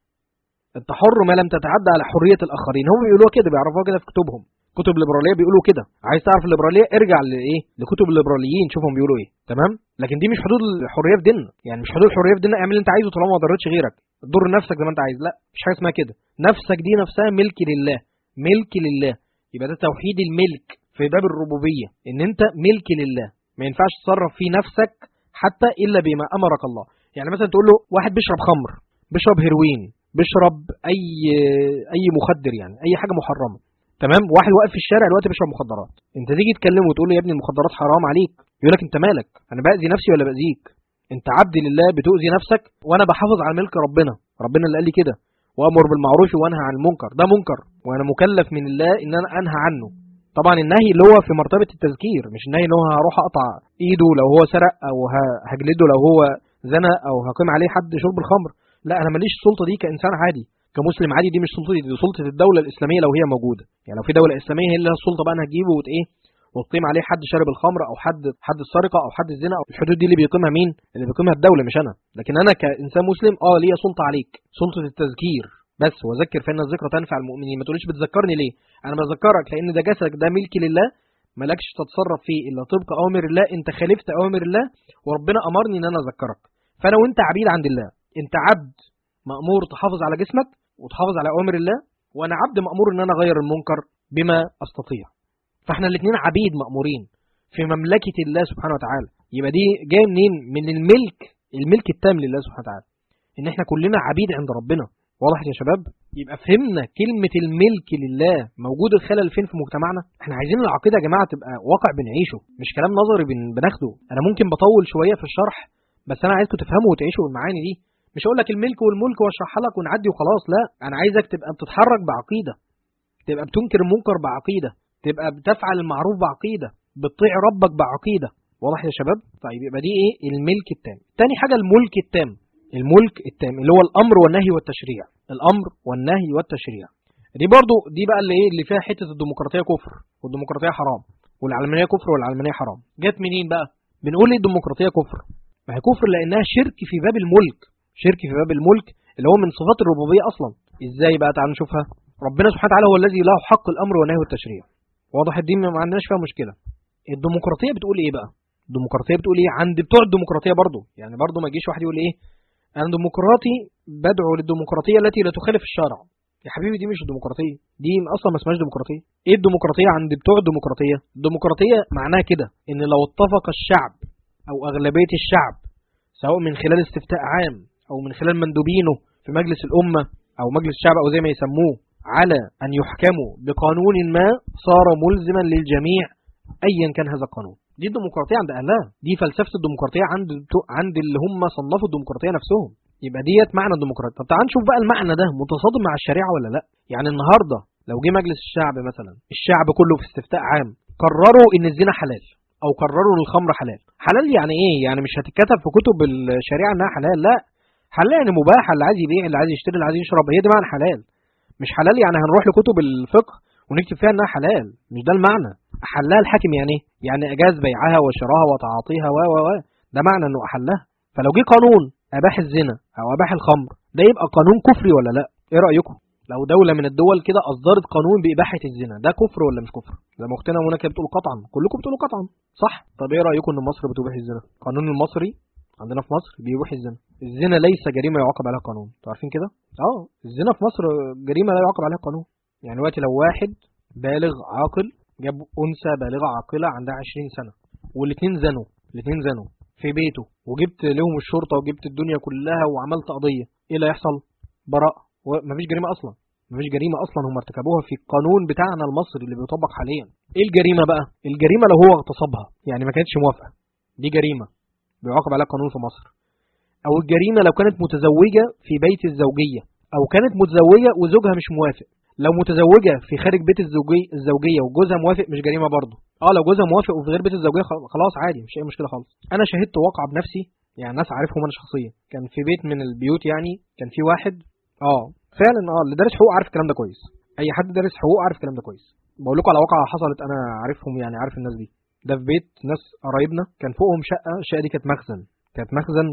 انت حر ما لم تتعدى على حريه الاخرين هم بيقولوها كده بيعرفوها كده في كتبهم كتب الليبراليه بيقولوا كده عايز تعرف الليبراليه ارجع لايه لكتب الليبراليين شوفهم بيقولوا ايه تمام لكن دي مش حدود الحريه في ديننا يعني مش حدود الحريه في ديننا اعمل اللي انت عايزه طالما ما ضرتش غيرك ضر نفسك زي ما انت عايز لا مش حاجه اسمها كده نفسك دي نفسها ملك لله ملك لله يبقى ده توحيد الملك في باب الربوبيه ان انت ملك لله ما ينفعش تصرف في نفسك حتى الا بما امرك الله يعني مثلا تقول له واحد بيشرب خمر بيشرب هيروين بيشرب اي اي مخدر يعني اي حاجه محرمه تمام واحد واقف في الشارع دلوقتي بيشرب مخدرات انت تيجي تكلمه وتقول له يا ابني المخدرات حرام عليك يقول لك انت مالك انا باذي نفسي ولا باذيك انت عبد لله بتؤذي نفسك وانا بحافظ على ملك ربنا ربنا اللي قال لي كده وامر بالمعروف وانهى عن المنكر ده منكر وانا مكلف من الله ان انا انهى عنه طبعا النهي اللي هو في مرتبه التذكير مش النهي اللي هو هروح اقطع ايده لو هو سرق او هجلده لو هو زنى او هقيم عليه حد شرب الخمر لا انا ماليش السلطه دي كانسان عادي كمسلم عادي دي مش سلطتي دي سلطه الدوله الاسلاميه لو هي موجوده يعني لو في دوله اسلاميه هي اللي لها السلطه بقى انها تجيبه وت ايه وتقيم عليه حد شارب الخمر او حد حد السرقه او حد الزنا او الحدود دي اللي بيقيمها مين اللي بيقيمها الدوله مش انا لكن انا كانسان مسلم اه ليا سلطه عليك سلطه التذكير بس وذكر فان الذكرى تنفع المؤمنين ما تقوليش بتذكرني ليه انا بذكرك لان ده جسدك ده ملك لله مالكش تتصرف فيه الا طبق اوامر الله انت خالفت اوامر الله وربنا امرني ان انا اذكرك فانا وانت عبيد عند الله انت عبد مامور تحافظ على جسمك وتحافظ على اوامر الله وانا عبد مامور ان انا اغير المنكر بما استطيع فاحنا الاثنين عبيد مامورين في مملكه الله سبحانه وتعالى يبقى دي جايه منين من الملك الملك التام لله سبحانه وتعالى ان احنا كلنا عبيد عند ربنا واضح يا شباب يبقى فهمنا كلمة الملك لله موجود الخلل فين في مجتمعنا احنا عايزين العقيدة يا جماعة تبقى واقع بنعيشه مش كلام نظري بن- بناخده انا ممكن بطول شوية في الشرح بس انا عايزكم تفهموا وتعيشوا المعاني دي مش هقول لك الملك والملك واشرحها لك ونعدي وخلاص لا انا عايزك تبقى بتتحرك بعقيدة تبقى بتنكر المنكر بعقيدة تبقى بتفعل المعروف بعقيدة بتطيع ربك بعقيدة واضح يا شباب طيب يبقى دي ايه الملك التام تاني حاجة الملك التام الملك التام اللي هو الامر والنهي والتشريع الامر والنهي والتشريع دي برضو دي بقى اللي ايه اللي فيها حته الديمقراطيه كفر والديمقراطيه حرام والعلمانيه كفر والعلمانيه حرام جت منين بقى بنقول ليه الديمقراطيه كفر ما هي كفر لانها شرك في باب الملك شرك في باب الملك اللي هو من صفات الربوبيه اصلا ازاي بقى تعالوا نشوفها ربنا سبحانه وتعالى هو الذي له حق الامر والنهي والتشريع واضح الدين ما عندناش فيها مشكله الديمقراطيه بتقول ايه بقى الديمقراطيه بتقول ايه عند بتوع الديمقراطيه برضو يعني برضو ما يجيش واحد يقول ايه انا ديمقراطي بدعو للديمقراطيه التي لا تخالف الشرع يا حبيبي دي مش الديمقراطيه دي اصلا ما اسمهاش ديمقراطيه ايه الديمقراطيه عند بتوع الديمقراطيه الديمقراطيه معناها كده ان لو اتفق الشعب او اغلبيه الشعب سواء من خلال استفتاء عام او من خلال مندوبينه في مجلس الامه او مجلس الشعب او زي ما يسموه على ان يحكموا بقانون ما صار ملزما للجميع ايا كان هذا القانون دي الديمقراطيه عند اهلها دي فلسفه الديمقراطيه عند عند اللي هم صنفوا الديمقراطيه نفسهم يبقى ديت معنى الديمقراطيه طب تعال نشوف بقى المعنى ده متصادم مع الشريعه ولا لا يعني النهارده لو جه مجلس الشعب مثلا الشعب كله في استفتاء عام قرروا ان الزنا حلال او قرروا ان الخمر حلال حلال يعني ايه يعني مش هتتكتب في كتب الشريعه انها حلال لا حلال يعني مباح اللي عايز يبيع اللي عايز يشتري اللي عايز يشرب هي دي معنى حلال مش حلال يعني هنروح لكتب الفقه ونكتب فيها انها حلال مش ده المعنى احلها الحاكم يعني ايه يعني اجاز بيعها وشراها وتعاطيها و و و ده معنى انه احلها فلو جه قانون اباح الزنا او اباح الخمر ده يبقى قانون كفري ولا لا ايه رايكم لو دولة من الدول كده أصدرت قانون بإباحة الزنا ده كفر ولا مش كفر؟ زي ما أختنا منى كده بتقول قطعا، كلكم بتقولوا قطعا، صح؟ طب إيه رأيكم إن مصر بتبيح الزنا؟ القانون المصري عندنا في مصر بيبيح الزنا، الزنا ليس جريمة يعاقب عليها قانون، أنتوا عارفين كده؟ أه الزنا في مصر جريمة لا يعاقب عليها قانون، يعني دلوقتي لو واحد بالغ عاقل جاب أنثى بالغة عاقلة عندها 20 سنة والاثنين زنوا الاثنين زنوا في بيته وجبت لهم الشرطه وجبت الدنيا كلها وعملت قضيه ايه اللي هيحصل براء مفيش جريمه اصلا مفيش جريمه اصلا هم ارتكبوها في القانون بتاعنا المصري اللي بيطبق حاليا ايه الجريمه بقى الجريمه لو هو اغتصبها يعني ما كانتش موافقه دي جريمه بيعاقب عليها قانون في مصر او الجريمه لو كانت متزوجه في بيت الزوجيه او كانت متزوجه وزوجها مش موافق لو متزوجه في خارج بيت الزوجي الزوجيه وجوزها موافق مش جريمه برضه اه لو جوزها موافق وفي غير بيت الزوجيه خلاص عادي مش اي مشكله خالص انا شهدت واقعه بنفسي يعني ناس عارفهم انا شخصيا كان في بيت من البيوت يعني كان في واحد اه فعلا اه اللي دارس حقوق عارف الكلام ده كويس اي حد دارس حقوق عارف الكلام ده كويس بقول لكم على واقعه حصلت انا عارفهم يعني عارف الناس دي ده في بيت ناس قرايبنا كان فوقهم شقه الشقه دي كانت مخزن كانت مخزن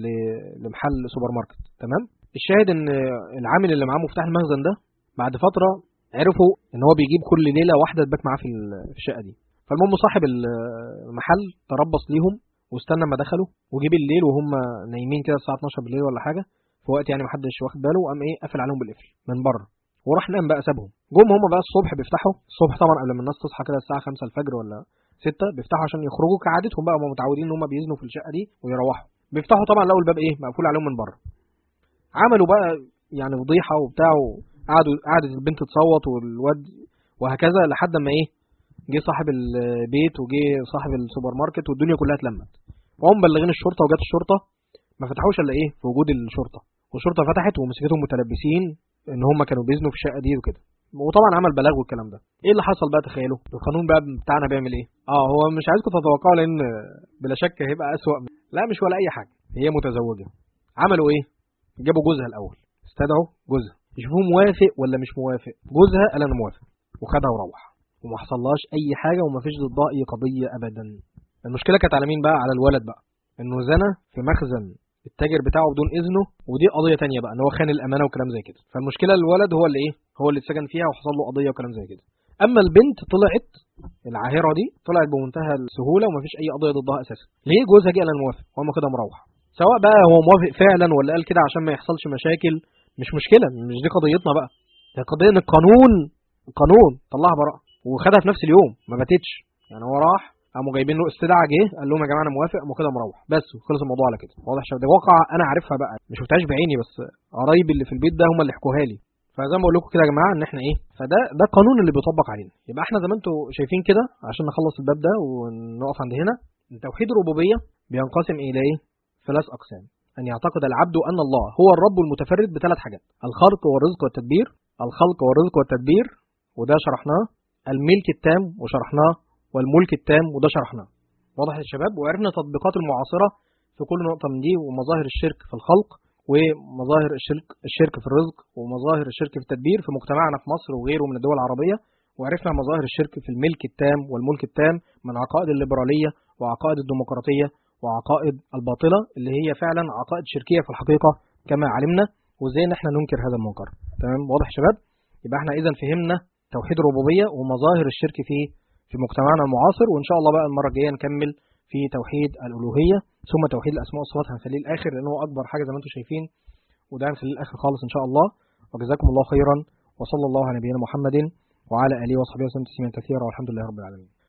لمحل سوبر ماركت تمام الشاهد ان العامل اللي معاه مفتاح المخزن ده بعد فتره عرفوا ان هو بيجيب كل ليله واحده تبات معاه في الشقه دي فالمهم صاحب المحل تربص ليهم واستنى ما دخلوا وجه بالليل وهم نايمين كده الساعه 12 بالليل ولا حاجه في وقت يعني ما حدش واخد باله وقام ايه قفل عليهم بالقفل من بره وراح نام بقى سابهم جم هم بقى الصبح بيفتحوا الصبح طبعا قبل ما الناس تصحى كده الساعه 5 الفجر ولا 6 بيفتحوا عشان يخرجوا كعادتهم بقى هم متعودين ان هم بيزنوا في الشقه دي ويروحوا بيفتحوا طبعا لقوا الباب ايه مقفول عليهم من بره عملوا بقى يعني فضيحه وبتاع قعدوا قعدت البنت تصوت والواد وهكذا لحد ما ايه جه صاحب البيت وجه صاحب السوبر ماركت والدنيا كلها اتلمت وهم مبلغين الشرطه وجت الشرطه ما فتحوش الا ايه في وجود الشرطه والشرطه فتحت ومسكتهم متلبسين ان هم كانوا بيزنوا في الشقه دي وكده وطبعا عمل بلاغ والكلام ده ايه اللي حصل بقى تخيلوا القانون بقى بتاعنا بيعمل ايه اه هو مش عايزكم تتوقعوا لان بلا شك هيبقى اسوأ لا مش ولا اي حاجه هي متزوجه عملوا ايه جابوا جوزها الاول استدعوا جوزها يشوفوه موافق ولا مش موافق جوزها قال انا موافق وخدها وروح وما حصلهاش اي حاجه وما فيش ضدها اي قضيه ابدا المشكله كانت على مين بقى على الولد بقى انه زنى في مخزن التاجر بتاعه بدون اذنه ودي قضيه تانية بقى ان هو خان الامانه وكلام زي كده فالمشكله الولد هو اللي ايه هو اللي اتسجن فيها وحصل له قضيه وكلام زي كده اما البنت طلعت العاهره دي طلعت بمنتهى السهوله ومفيش اي قضيه ضدها اساسا ليه جوزها جه قال انا موافق وهم كده مروح سواء بقى هو موافق فعلا ولا قال كده عشان ما يحصلش مشاكل مش مشكله مش دي قضيتنا بقى هي قضيه ان القانون القانون طلعها براءه وخدها في نفس اليوم ما باتتش يعني هو راح قاموا جايبين له استدعاء جه قال لهم يا جماعه انا موافق قاموا كده مروح بس وخلص الموضوع على كده واضح شباب ده واقع انا عارفها بقى ما شفتهاش بعيني بس قرايبي اللي في البيت ده هم اللي حكوها لي فزي ما بقول لكم كده يا جماعه ان احنا ايه فده ده القانون اللي بيطبق علينا يبقى احنا زي ما انتم شايفين كده عشان نخلص الباب ده ونقف عند هنا توحيد الربوبيه بينقسم الى ايه ثلاث اقسام ان يعتقد العبد ان الله هو الرب المتفرد بثلاث حاجات الخلق والرزق والتدبير الخلق والرزق والتدبير وده شرحناه الملك التام وشرحناه والملك التام وده شرحناه واضح يا شباب وعرفنا تطبيقات المعاصرة في كل نقطة من دي ومظاهر الشرك في الخلق ومظاهر الشرك الشرك في الرزق ومظاهر الشرك في التدبير في مجتمعنا في مصر وغيره من الدول العربية وعرفنا مظاهر الشرك في الملك التام والملك التام من عقائد الليبرالية وعقائد الديمقراطية وعقائد الباطلة اللي هي فعلا عقائد شركية في الحقيقة كما علمنا وازاي ان احنا ننكر هذا المنكر تمام واضح يا شباب يبقى احنا اذا فهمنا توحيد الربوبية ومظاهر الشرك في في مجتمعنا المعاصر وان شاء الله بقى المرة الجاية نكمل في توحيد الألوهية ثم توحيد الأسماء والصفات هنخليه الآخر لأنه هو أكبر حاجة زي ما أنتم شايفين وده هنخليه الآخر خالص إن شاء الله وجزاكم الله خيرا وصلى الله على نبينا محمد وعلى آله وصحبه وسلم تسليما كثيرا والحمد لله رب العالمين